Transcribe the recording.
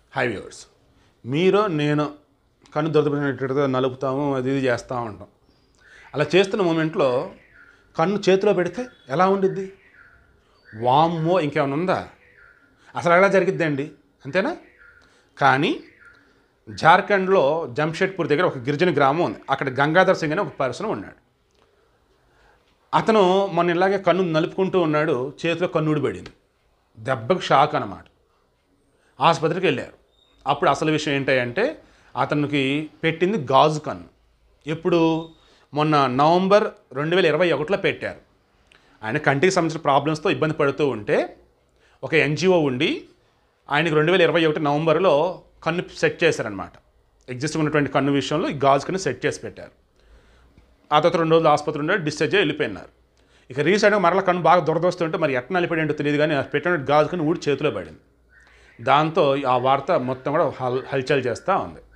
high viewers మీరు నేను కన్ను దొరదపెట్టినట్టుగా నలుపుతాము అది ఇది చేస్తూ ఉంటాం అలా చేస్తున్న మూమెంట్లో కన్ను చేతిలో పెడితే ఎలా ఉండిద్ది వామ్మో ఇంకేమైనా ఉందా అసలు ఎలా జరిగిద్దండి అంతేనా కానీ జార్ఖండ్లో జంషెడ్పూర్ దగ్గర ఒక గిరిజన గ్రామం ఉంది అక్కడ గంగాధర్ సింగ్ అనే ఒక పర్సన్ ఉన్నాడు అతను మొన్న ఇలాగే కన్ను నలుపుకుంటూ ఉన్నాడు చేతిలో కన్ను ఊడిపడింది దెబ్బకు షాక్ అన్నమాట ఆసుపత్రికి వెళ్ళారు అప్పుడు అసలు విషయం ఏంటంటే అతనికి పెట్టింది గాజు కన్ను ఎప్పుడు మొన్న నవంబర్ రెండు వేల ఇరవై ఒకటిలో పెట్టారు ఆయన కంటికి సంబంధించిన ప్రాబ్లమ్స్తో ఇబ్బంది పడుతూ ఉంటే ఒక ఎన్జిఓ ఉండి ఆయనకి రెండు వేల ఇరవై ఒకటి నవంబర్లో కన్ను సెట్ చేశారనమాట ఎగ్జిస్ట్ ఉన్నటువంటి కన్ను విషయంలో ఈ గాజు కన్ను సెట్ చేసి పెట్టారు ఆ తర్వాత రెండు రోజులు ఆసుపత్రి ఉండే డిశ్చార్జ్ అయ్యి వెళ్ళిపోయినారు ఇక రీసెంట్గా మరల కన్ను బాగా దురదొస్తుంటే మరి ఎట్లా నలిపాడు ఏంటో తెలియదు కానీ ఆ పెట్టిన గాజు కన్ను ఊడి చేతిలో పడింది దాంతో ఆ వార్త మొత్తం కూడా హల్ హల్చల్ చేస్తూ ఉంది